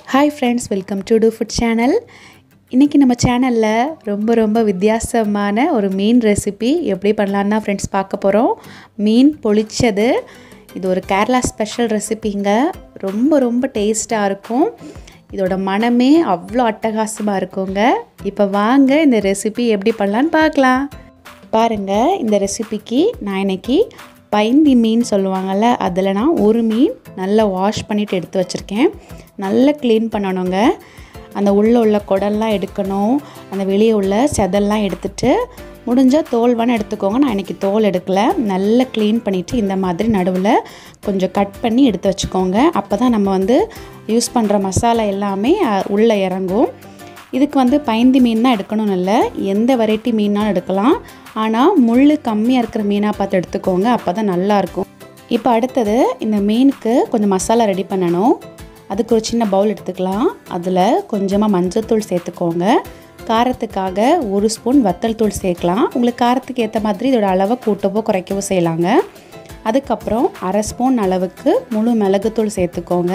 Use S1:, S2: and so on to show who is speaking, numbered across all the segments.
S1: hi friends welcome to to food channel இன்றைக்கி நம்ம சேனலில் ரொம்ப ரொம்ப வித்தியாசமான ஒரு மீன் ரெசிபி எப்படி பண்ணலான்னு தான் ஃப்ரெண்ட்ஸ் பார்க்க போகிறோம் மீன் பொளிச்சது இது ஒரு கேரளா ஸ்பெஷல் ரெசிபிங்க ரொம்ப ரொம்ப டேஸ்ட்டாக இருக்கும் இதோட மனமே அவ்வளோ அட்டகாசமாக இருக்குங்க இப்போ வாங்க இந்த ரெசிபி எப்படி பண்ணலான்னு பார்க்கலாம் பாருங்கள் இந்த ரெசிபிக்கு நான் இன்னைக்கு பைந்தி மீன் சொல்லுவாங்கள்ல அதில் நான் ஒரு மீன் நல்லா வாஷ் பண்ணிவிட்டு எடுத்து வச்சுருக்கேன் நல்லா க்ளீன் பண்ணணுங்க அந்த உள்ளே உள்ள குடல்லாம் எடுக்கணும் அந்த வெளியே உள்ள செதல்லாம் எடுத்துட்டு முடிஞ்சால் தோல் வேணால் எடுத்துக்கோங்க நான் இன்றைக்கி தோல் எடுக்கலை நல்லா க்ளீன் பண்ணிவிட்டு இந்த மாதிரி நடுவில் கொஞ்சம் கட் பண்ணி எடுத்து வச்சுக்கோங்க அப்போ தான் நம்ம வந்து யூஸ் பண்ணுற மசாலா எல்லாமே அஹ், உள்ளே இறங்கும் இதுக்கு வந்து பைந்தி மீன் தான் எடுக்கணும்னு இல்லை எந்த வெரைட்டி மீனாலும் எடுக்கலாம் ஆனால் முள் கம்மியாக இருக்கிற மீனாக பார்த்து எடுத்துக்கோங்க அப்போ தான் நல்லாயிருக்கும் இப்போ அடுத்தது இந்த மீனுக்கு கொஞ்சம் மசாலா ரெடி பண்ணணும் அதுக்கு ஒரு சின்ன பவுல் எடுத்துக்கலாம் அதில் கொஞ்சமாக மஞ்சள்தூள் சேர்த்துக்கோங்க காரத்துக்காக ஒரு ஸ்பூன் வத்தல் தூள் சேர்க்கலாம் உங்களுக்கு காரத்துக்கு ஏற்ற மாதிரி இதோட அளவை கூட்டவோ குறைக்கவோ செய்யலாங்க அதுக்கப்புறம் அரை ஸ்பூன் அளவுக்கு முழு மிளகுத்தூள் சேர்த்துக்கோங்க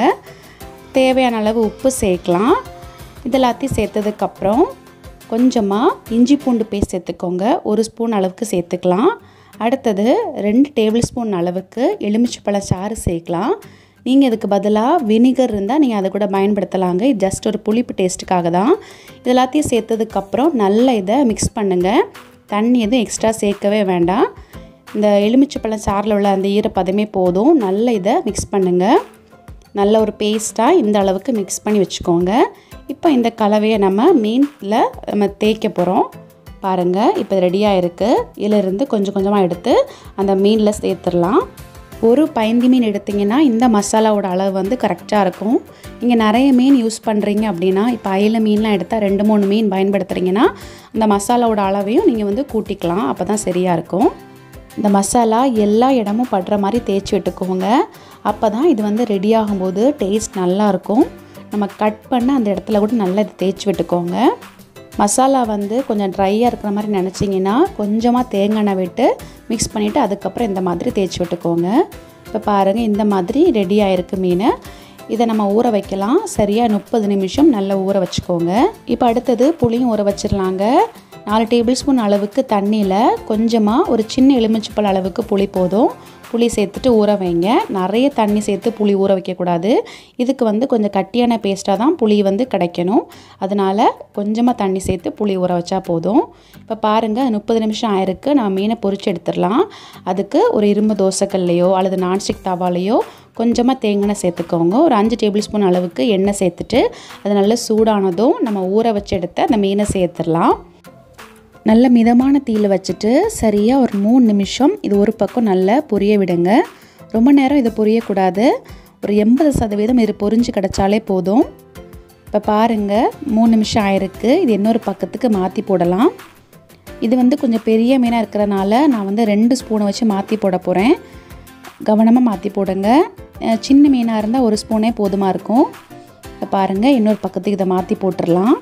S1: தேவையான அளவு உப்பு சேர்க்கலாம் இது எல்லாத்தையும் சேர்த்ததுக்கப்புறம் கொஞ்சமாக இஞ்சி பூண்டு பேஸ்ட் சேர்த்துக்கோங்க ஒரு ஸ்பூன் அளவுக்கு சேர்த்துக்கலாம் அடுத்தது ரெண்டு டேபிள் ஸ்பூன் அளவுக்கு எலுமிச்சைப்பழ சாறு சேர்க்கலாம் நீங்கள் இதுக்கு பதிலாக வினிகர் இருந்தால் நீங்கள் அதை கூட பயன்படுத்தலாங்க இது ஜஸ்ட் ஒரு புளிப்பு டேஸ்ட்டுக்காக தான் இது எல்லாத்தையும் சேர்த்ததுக்கப்புறம் நல்லா இதை மிக்ஸ் பண்ணுங்கள் தண்ணி எதுவும் எக்ஸ்ட்ரா சேர்க்கவே வேண்டாம் இந்த எலுமிச்சைப்பழம் சாறில் உள்ள அந்த ஈரப்பதமே போதும் நல்லா இதை மிக்ஸ் பண்ணுங்கள் நல்ல ஒரு பேஸ்ட்டாக இந்த அளவுக்கு மிக்ஸ் பண்ணி வச்சுக்கோங்க இப்போ இந்த கலவையை நம்ம மீனில் நம்ம தேய்க்க போகிறோம் பாருங்கள் இப்போ ரெடியாக இருக்குது இதிலிருந்து கொஞ்சம் கொஞ்சமாக எடுத்து அந்த மீனில் சேர்த்துடலாம் ஒரு பைந்தி மீன் எடுத்திங்கன்னா இந்த மசாலாவோட அளவு வந்து கரெக்டாக இருக்கும் நீங்கள் நிறைய மீன் யூஸ் பண்ணுறீங்க அப்படின்னா இப்போ அயில மீன்லாம் எடுத்தால் ரெண்டு மூணு மீன் பயன்படுத்துகிறீங்கன்னா அந்த மசாலாவோட அளவையும் நீங்கள் வந்து கூட்டிக்கலாம் அப்போ தான் சரியாக இருக்கும் இந்த மசாலா எல்லா இடமும் படுற மாதிரி தேய்ச்சி விட்டுக்கோங்க அப்போ தான் இது வந்து ரெடி ஆகும்போது டேஸ்ட் நல்லாயிருக்கும் நம்ம கட் பண்ண அந்த இடத்துல கூட நல்லா இது தேய்ச்சி விட்டுக்கோங்க மசாலா வந்து கொஞ்சம் ட்ரையாக இருக்கிற மாதிரி நினச்சிங்கன்னா கொஞ்சமாக தேங்காய் எண்ணெய் விட்டு மிக்ஸ் பண்ணிவிட்டு அதுக்கப்புறம் இந்த மாதிரி தேய்ச்சி விட்டுக்கோங்க இப்போ பாருங்கள் இந்த மாதிரி ரெடி ஆயிருக்கு மீன் இதை நம்ம ஊற வைக்கலாம் சரியாக முப்பது நிமிஷம் நல்லா ஊற வச்சுக்கோங்க இப்போ அடுத்தது புளியும் ஊற வச்சிடலாங்க நாலு டேபிள் ஸ்பூன் அளவுக்கு தண்ணியில் கொஞ்சமாக ஒரு சின்ன எலுமிச்சப்பழ அளவுக்கு புளி போதும் புளி சேர்த்துட்டு ஊற வைங்க நிறைய தண்ணி சேர்த்து புளி ஊற வைக்கக்கூடாது இதுக்கு வந்து கொஞ்சம் கட்டியான பேஸ்ட்டாக தான் புளி வந்து கிடைக்கணும் அதனால் கொஞ்சமாக தண்ணி சேர்த்து புளி ஊற வச்சா போதும் இப்போ பாருங்கள் முப்பது நிமிஷம் ஆயிருக்கு நம்ம மீனை பொரிச்சு எடுத்துடலாம் அதுக்கு ஒரு இரும்பு தோசைக்கல்லையோ அல்லது நான்ஸ்டிக் தவாலையோ கொஞ்சமாக தேங்காய் சேர்த்துக்கோங்க ஒரு அஞ்சு டேபிள் ஸ்பூன் அளவுக்கு எண்ணெய் சேர்த்துட்டு அது நல்லா சூடானதும் நம்ம ஊற வச்சு எடுத்த அந்த மீனை சேர்த்துடலாம் நல்ல மிதமான தீயில் வச்சுட்டு சரியாக ஒரு மூணு நிமிஷம் இது ஒரு பக்கம் நல்லா பொரிய விடுங்க ரொம்ப நேரம் இது பொரியக்கூடாது ஒரு எண்பது சதவீதம் இது பொரிஞ்சு கிடச்சாலே போதும் இப்போ பாருங்கள் மூணு நிமிஷம் ஆயிருக்கு இது இன்னொரு பக்கத்துக்கு மாற்றி போடலாம் இது வந்து கொஞ்சம் பெரிய மீனாக இருக்கிறனால நான் வந்து ரெண்டு ஸ்பூனை வச்சு மாற்றி போட போகிறேன் கவனமாக மாற்றி போடுங்க அஹ் சின்ன மீனாக இருந்தால் ஒரு ஸ்பூனே போதுமாக இருக்கும் இப்போ பாருங்கள் இன்னொரு பக்கத்துக்கு இதை மாற்றி போட்டுடலாம்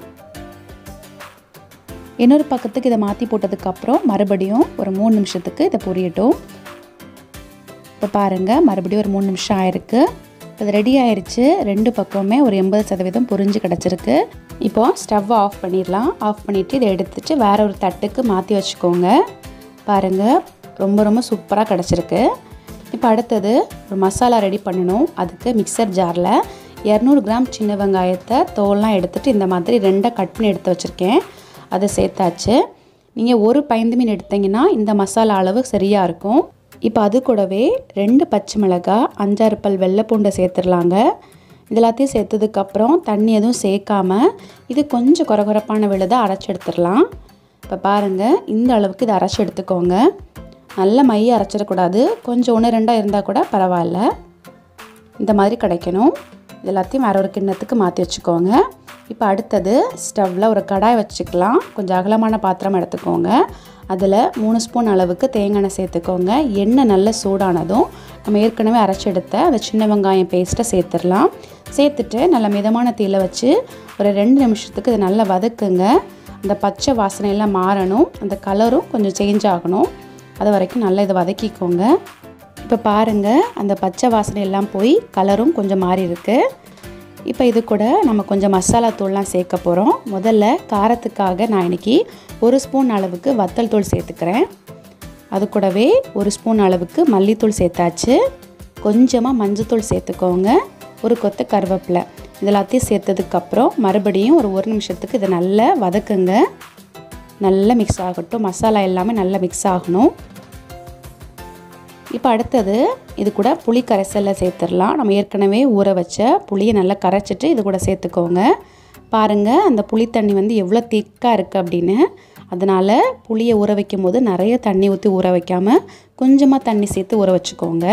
S1: இன்னொரு பக்கத்துக்கு இதை மாற்றி போட்டதுக்கப்புறம் மறுபடியும் ஒரு மூணு நிமிஷத்துக்கு இதை பொரியட்டும் இப்போ பாருங்கள் மறுபடியும் ஒரு மூணு நிமிஷம் ஆயிருக்கு இப்போ இது ரெடி ஆயிருச்சு ரெண்டு பக்கமுமே ஒரு எண்பது சதவீதம் பொரிஞ்சு கிடச்சிருக்கு இப்போ ஸ்டவ்வை ஆஃப் பண்ணிடலாம் ஆஃப் பண்ணிவிட்டு இதை எடுத்துட்டு வேற ஒரு தட்டுக்கு மாற்றி வச்சுக்கோங்க பாருங்கள் ரொம்ப ரொம்ப சூப்பராக கிடச்சிருக்கு இப்போ அடுத்தது ஒரு மசாலா ரெடி பண்ணணும் அதுக்கு மிக்சர் ஜாரில் இரநூறு கிராம் சின்ன வெங்காயத்தை தோல்லாம் எடுத்துட்டு இந்த மாதிரி ரெண்டாக கட் பண்ணி எடுத்து வச்சுருக்கேன் அதை சேர்த்தாச்சு நீங்கள் ஒரு பைந்து மீன் எடுத்தீங்கன்னா இந்த மசாலா அளவு சரியாக இருக்கும் இப்போ அது கூடவே ரெண்டு பச்சை மிளகாய் அஞ்சாறு பல் வெள்ளை பூண்டை சேர்த்துடலாங்க இது எல்லாத்தையும் சேர்த்ததுக்கப்புறம் தண்ணி எதுவும் சேர்க்காம இது கொஞ்சம் குறகுறப்பான விழுதை அரைச்சி எடுத்துடலாம் இப்போ பாருங்கள் இந்த அளவுக்கு இதை அரைச்சி எடுத்துக்கோங்க நல்ல மைய அரைச்சிடக்கூடாது கொஞ்சம் ஒன்று ரெண்டாக இருந்தால் கூட பரவாயில்ல இந்த மாதிரி கிடைக்கணும் இது எல்லாத்தையும் வேற ஒரு கிண்ணத்துக்கு மாற்றி வச்சுக்கோங்க இப்போ அடுத்தது ஸ்டவ்வில் ஒரு கடாய் வச்சுக்கலாம் கொஞ்சம் அகலமான பாத்திரம் எடுத்துக்கோங்க அதில் மூணு ஸ்பூன் அளவுக்கு தேங்காய் எண்ணெய் சேர்த்துக்கோங்க எண்ணெய் நல்லா சூடானதும் நம்ம ஏற்கனவே அரைச்சி எடுத்த அந்த சின்ன வெங்காயம் பேஸ்ட்டை சேர்த்துடலாம் சேர்த்துட்டு நல்ல மிதமான தீயில வச்சு ஒரு ரெண்டு நிமிஷத்துக்கு இதை நல்லா வதக்குங்க அந்த பச்சை வாசனையெல்லாம் மாறணும் அந்த கலரும் கொஞ்சம் சேஞ்ச் ஆகணும் அது வரைக்கும் நல்லா இதை வதக்கிக்கோங்க இப்போ பாருங்கள் அந்த பச்சை வாசனை எல்லாம் போய் கலரும் கொஞ்சம் மாறி இருக்கு இப்போ இது கூட நம்ம கொஞ்சம் மசாலா தூள்லாம் சேர்க்க போகிறோம் முதல்ல காரத்துக்காக நான் இன்றைக்கி ஒரு ஸ்பூன் அளவுக்கு வத்தல் தூள் சேர்த்துக்கிறேன் அது கூடவே ஒரு ஸ்பூன் அளவுக்கு மல்லித்தூள் சேர்த்தாச்சு கொஞ்சமாக மஞ்சத்தூள் சேர்த்துக்கோங்க ஒரு கொத்த கருவேப்பிலை இது எல்லாத்தையும் சேர்த்ததுக்கப்புறம் மறுபடியும் ஒரு ஒரு நிமிஷத்துக்கு இதை நல்லா வதக்குங்க நல்லா மிக்ஸ் ஆகட்டும் மசாலா எல்லாமே நல்லா மிக்ஸ் ஆகணும் இப்போ அடுத்தது இது கூட புளி கரைசலில் சேர்த்துடலாம் நம்ம ஏற்கனவே ஊற வச்ச புளியை நல்லா கரைச்சிட்டு இது கூட சேர்த்துக்கோங்க பாருங்கள் அந்த புளி தண்ணி வந்து எவ்வளோ திக்காக இருக்குது அப்படின்னு அதனால் புளியை ஊற வைக்கும் போது நிறைய தண்ணி ஊற்றி ஊற வைக்காமல் கொஞ்சமாக தண்ணி சேர்த்து ஊற வச்சுக்கோங்க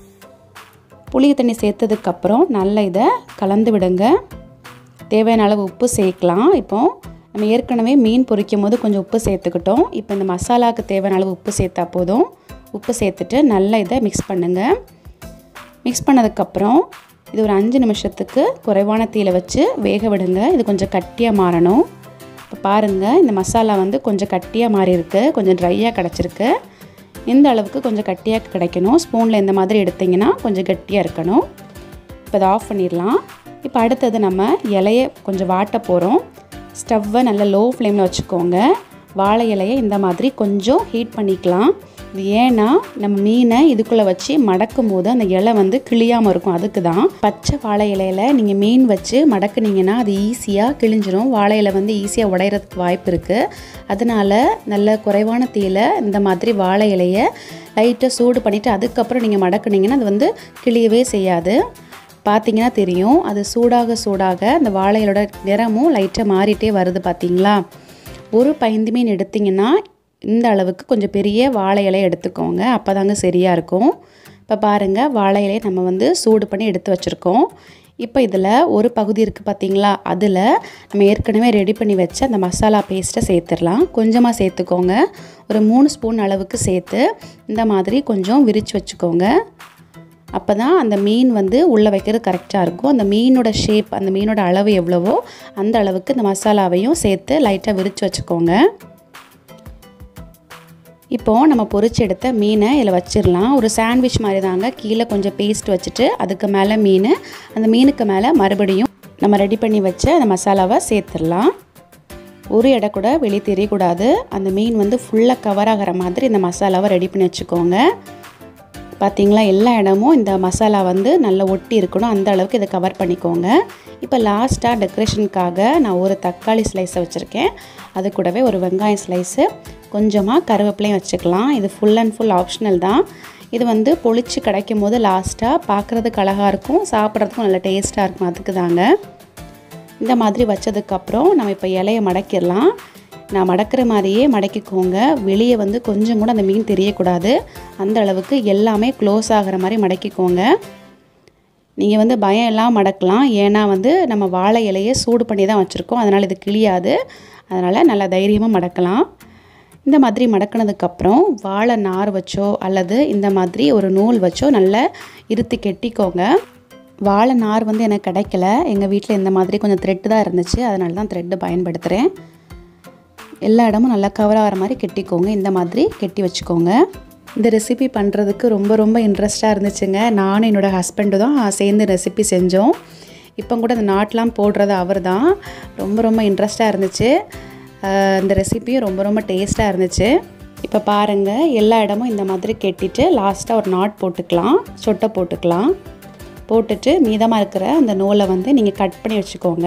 S1: புளி தண்ணி சேர்த்ததுக்கப்புறம் நல்லா இதை கலந்து விடுங்க தேவையான அளவு உப்பு சேர்க்கலாம் இப்போது நம்ம ஏற்கனவே மீன் பொரிக்கும் போது கொஞ்சம் உப்பு சேர்த்துக்கிட்டோம் இப்போ இந்த மசாலாவுக்கு தேவையான அளவு உப்பு சேர்த்தா போதும் உப்பு சேர்த்துட்டு நல்லா இதை மிக்ஸ் பண்ணுங்கள் மிக்ஸ் பண்ணதுக்கப்புறம் இது ஒரு அஞ்சு நிமிஷத்துக்கு குறைவான தீயில வச்சு வேக விடுங்க இது கொஞ்சம் கட்டியாக மாறணும் இப்போ பாருங்கள் இந்த மசாலா வந்து கொஞ்சம் கட்டியாக மாறி இருக்கு கொஞ்சம் ட்ரையாக கிடச்சிருக்கு இந்த அளவுக்கு கொஞ்சம் கட்டியாக கிடைக்கணும் ஸ்பூனில் இந்த மாதிரி எடுத்திங்கன்னா கொஞ்சம் கட்டியாக இருக்கணும் இப்போ அதை ஆஃப் பண்ணிடலாம் இப்போ அடுத்தது நம்ம இலையை கொஞ்சம் வாட்ட போகிறோம் ஸ்டவ்வை நல்லா லோ ஃப்ளேமில் வச்சுக்கோங்க வாழை இலையை இந்த மாதிரி கொஞ்சம் ஹீட் பண்ணிக்கலாம் இது ஏன்னா நம்ம மீனை இதுக்குள்ளே வச்சு மடக்கும் போது அந்த இலை வந்து கிளியாமல் இருக்கும் அதுக்கு தான் பச்சை வாழை இலையில் நீங்கள் மீன் வச்சு மடக்குனீங்கன்னா அது ஈஸியாக கிழிஞ்சிரும் வாழை இலை வந்து ஈஸியாக உடையிறதுக்கு வாய்ப்பு இருக்குது அதனால் நல்ல குறைவான தீயில் இந்த மாதிரி வாழை இலையை லைட்டாக சூடு பண்ணிவிட்டு அதுக்கப்புறம் நீங்கள் மடக்குனீங்கன்னா அது வந்து கிளியவே செய்யாது பார்த்தீங்கன்னா தெரியும் அது சூடாக சூடாக அந்த வாழையிலோட நிறமும் லைட்டாக மாறிட்டே வருது பார்த்தீங்களா ஒரு பைந்து மீன் எடுத்திங்கன்னா இந்த அளவுக்கு கொஞ்சம் பெரிய வாழை இலை எடுத்துக்கோங்க அப்போ தாங்க சரியாக இருக்கும் இப்போ பாருங்கள் வாழை இலையை நம்ம வந்து சூடு பண்ணி எடுத்து வச்சுருக்கோம் இப்போ இதில் ஒரு பகுதி இருக்குது பார்த்தீங்களா அதில் நம்ம ஏற்கனவே ரெடி பண்ணி வச்ச அந்த மசாலா பேஸ்ட்டை சேர்த்துடலாம் கொஞ்சமாக சேர்த்துக்கோங்க ஒரு மூணு ஸ்பூன் அளவுக்கு சேர்த்து இந்த மாதிரி கொஞ்சம் விரித்து வச்சுக்கோங்க அப்போ தான் அந்த மீன் வந்து உள்ளே வைக்கிறது கரெக்டாக இருக்கும் அந்த மீனோட ஷேப் அந்த மீனோட அளவு எவ்வளவோ அந்த அளவுக்கு இந்த மசாலாவையும் சேர்த்து லைட்டாக விரித்து வச்சுக்கோங்க இப்போது நம்ம பொரிச்சு எடுத்த மீனை இதில் வச்சிடலாம் ஒரு சாண்ட்விச் மாதிரி தாங்க கீழே கொஞ்சம் பேஸ்ட் வச்சுட்டு அதுக்கு மேலே மீன் அந்த மீனுக்கு மேலே மறுபடியும் நம்ம ரெடி பண்ணி வச்ச அந்த மசாலாவை சேர்த்துடலாம் ஒரு இடம் கூட வெளியே தெரியக்கூடாது அந்த மீன் வந்து ஃபுல்லாக கவர் ஆகிற மாதிரி இந்த மசாலாவை ரெடி பண்ணி வச்சுக்கோங்க பார்த்தீங்களா எல்லா இடமும் இந்த மசாலா வந்து நல்லா ஒட்டி இருக்கணும் அந்த அளவுக்கு இதை கவர் பண்ணிக்கோங்க இப்போ லாஸ்ட்டாக டெக்கரேஷனுக்காக நான் ஒரு தக்காளி ஸ்லைஸை வச்சுருக்கேன் அது கூடவே ஒரு வெங்காயம் ஸ்லைஸு கொஞ்சமாக கருவேப்பிலையும் வச்சுக்கலாம் இது ஃபுல் அண்ட் ஃபுல் ஆப்ஷனல் தான் இது வந்து பொளிச்சு கிடைக்கும் போது லாஸ்ட்டாக பார்க்குறதுக்கு அழகாக இருக்கும் சாப்பிட்றதுக்கும் நல்ல டேஸ்ட்டாக இருக்கும் அதுக்கு தாங்க இந்த மாதிரி வச்சதுக்கப்புறம் நம்ம இப்போ இலையை மடக்கிடலாம் நான் மடக்கிற மாதிரியே மடக்கிக்கோங்க வெளியே வந்து கொஞ்சம் கூட அந்த மீன் தெரியக்கூடாது அந்த அளவுக்கு எல்லாமே க்ளோஸ் ஆகிற மாதிரி மடக்கிக்கோங்க நீங்கள் வந்து பயம் எல்லாம் மடக்கலாம் ஏன்னா வந்து நம்ம வாழை இலையை சூடு பண்ணி தான் வச்சுருக்கோம் அதனால் இது கிளியாது அதனால் நல்லா தைரியமாக மடக்கலாம் இந்த மாதிரி மடக்கினதுக்கப்புறம் வாழை நார் வச்சோ அல்லது இந்த மாதிரி ஒரு நூல் வச்சோ நல்லா இருத்தி கெட்டிக்கோங்க வாழை நார் வந்து எனக்கு கிடைக்கல எங்கள் வீட்டில் இந்த மாதிரி கொஞ்சம் த்ரெட்டு தான் இருந்துச்சு அதனால தான் த்ரெட்டு பயன்படுத்துகிறேன் எல்லா இடமும் நல்லா கவர் ஆகிற மாதிரி கெட்டிக்கோங்க இந்த மாதிரி கெட்டி வச்சுக்கோங்க இந்த ரெசிபி பண்ணுறதுக்கு ரொம்ப ரொம்ப இன்ட்ரெஸ்ட்டாக இருந்துச்சுங்க நானும் என்னோடய ஹஸ்பண்டு தான் சேர்ந்து ரெசிபி செஞ்சோம் இப்போ கூட இந்த நாட்லாம் போடுறது அவர் தான் ரொம்ப ரொம்ப இன்ட்ரெஸ்ட்டாக இருந்துச்சு அஹ் இந்த ரெசிபியும் ரொம்ப ரொம்ப டேஸ்ட்டாக இருந்துச்சு இப்போ பாருங்கள் எல்லா இடமும் இந்த மாதிரி கெட்டிட்டு லாஸ்ட்டாக ஒரு நாட் போட்டுக்கலாம் சொட்டை போட்டுக்கலாம் போட்டுட்டு மீதமாக இருக்கிற அந்த நூலை வந்து நீங்கள் கட் பண்ணி வச்சுக்கோங்க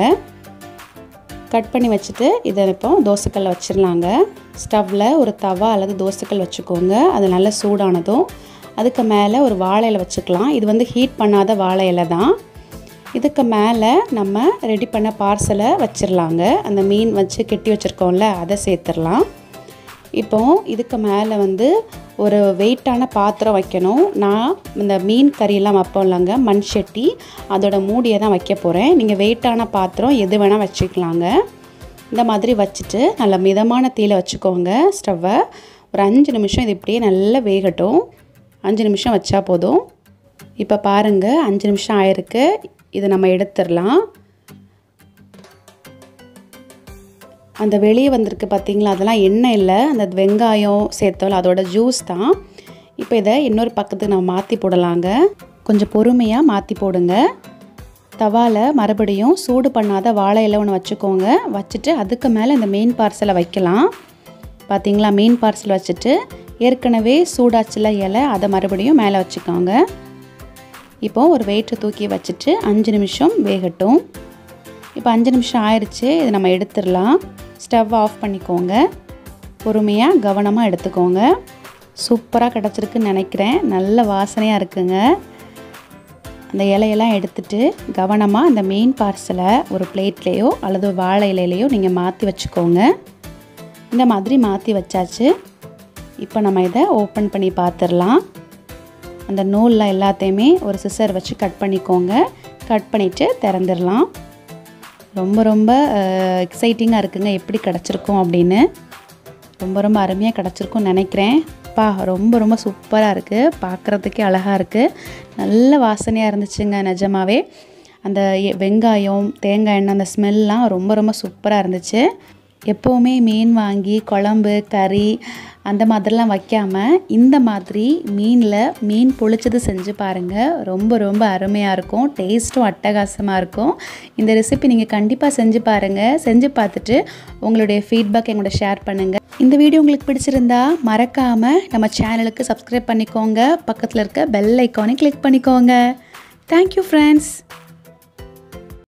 S1: கட் பண்ணி வச்சுட்டு இதை இப்போ தோசைக்கல்ல வச்சிடலாங்க ஸ்டவ்வில் ஒரு தவா அல்லது தோசைக்கல் வச்சுக்கோங்க அது நல்லா சூடானதும் அதுக்கு மேலே ஒரு வாழை இலை வச்சுக்கலாம் இது வந்து ஹீட் பண்ணாத வாழை இலை தான் இதுக்கு மேலே நம்ம ரெடி பண்ண பார்சலை வச்சிடலாங்க அந்த மீன் வச்சு கெட்டி வச்சுருக்கோம்ல அதை சேர்த்துடலாம் இப்போ இதுக்கு மேலே வந்து ஒரு வெயிட்டான பாத்திரம் வைக்கணும் நான் இந்த மீன் கறியெல்லாம் வைப்போம் இல்லைங்க மண் சட்டி அதோட மூடியை தான் வைக்க போகிறேன் நீங்கள் வெயிட்டான பாத்திரம் எது வேணால் வச்சுக்கலாங்க இந்த மாதிரி வச்சுட்டு நல்லா மிதமான தீயில வச்சுக்கோங்க ஸ்டவ்வை ஒரு அஞ்சு நிமிஷம் இது இப்படியே நல்லா வேகட்டும் அஞ்சு நிமிஷம் வச்சா போதும் இப்போ பாருங்கள் அஞ்சு நிமிஷம் ஆயிருக்கு இதை நம்ம எடுத்துடலாம் அந்த வெளியே வந்திருக்கு பார்த்தீங்களா அதெல்லாம் எண்ணெய் இல்லை அந்த வெங்காயம் சேர்த்தோம் அதோட ஜூஸ் தான் இப்போ இதை இன்னொரு பக்கத்துக்கு நம்ம மாற்றி போடலாங்க கொஞ்சம் பொறுமையாக மாற்றி போடுங்க தவாவில் மறுபடியும் சூடு பண்ணாத வாழை இலை ஒன்று வச்சுக்கோங்க வச்சுட்டு அதுக்கு மேலே இந்த மெயின் பார்சலை வைக்கலாம் பார்த்தீங்களா மெயின் பார்சல் வச்சுட்டு ஏற்கனவே சூடாச்சில் இலை அதை மறுபடியும் மேலே வச்சுக்கோங்க இப்போது ஒரு வெயிட்டை தூக்கி வச்சுட்டு அஞ்சு நிமிஷம் வேகட்டும் இப்போ அஞ்சு நிமிஷம் ஆயிடுச்சு இதை நம்ம எடுத்துடலாம் ஸ்டவ் ஆஃப் பண்ணிக்கோங்க பொறுமையாக கவனமாக எடுத்துக்கோங்க சூப்பராக கிடச்சிருக்குன்னு நினைக்கிறேன் நல்ல வாசனையாக இருக்குங்க அந்த இலையெல்லாம் எடுத்துட்டு கவனமாக அந்த மெயின் பார்சலை ஒரு பிளேட்லேயோ அல்லது வாழை இலையிலையோ நீங்கள் மாற்றி வச்சுக்கோங்க இந்த மாதிரி மாற்றி வச்சாச்சு இப்போ நம்ம இதை ஓப்பன் பண்ணி பார்த்துடலாம் அந்த நூலில் எல்லாத்தையுமே ஒரு சிசர் வச்சு கட் பண்ணிக்கோங்க கட் பண்ணிவிட்டு திறந்துடலாம் ரொம்ப ரொம்ப எக்ஸைட்டிங்காக இருக்குங்க எப்படி கிடச்சிருக்கும் அப்படின்னு ரொம்ப ரொம்ப அருமையாக கிடச்சிருக்கும்னு நினைக்கிறேன் பா ரொம்ப ரொம்ப சூப்பராக இருக்குது பார்க்குறதுக்கே அழகாக இருக்குது நல்ல வாசனையாக இருந்துச்சுங்க நிஜமாவே அந்த வெங்காயம் தேங்காய் எண்ணெய் அந்த ஸ்மெல்லாம் ரொம்ப ரொம்ப சூப்பராக இருந்துச்சு எப்போவுமே மீன் வாங்கி குழம்பு கறி அந்த மாதிரிலாம் வைக்காமல் இந்த மாதிரி மீனில் மீன் பொழிச்சது செஞ்சு பாருங்கள் ரொம்ப ரொம்ப அருமையாக இருக்கும் டேஸ்ட்டும் அட்டகாசமாக இருக்கும் இந்த ரெசிபி நீங்கள் கண்டிப்பாக செஞ்சு பாருங்கள் செஞ்சு பார்த்துட்டு உங்களுடைய ஃபீட்பேக் எங்களோட ஷேர் பண்ணுங்கள் இந்த வீடியோ உங்களுக்கு பிடிச்சிருந்தா மறக்காமல் நம்ம சேனலுக்கு சப்ஸ்கிரைப் பண்ணிக்கோங்க பக்கத்தில் இருக்க பெல் ஐக்கானை கிளிக் பண்ணிக்கோங்க தேங்க்யூ ஃப்ரெண்ட்ஸ்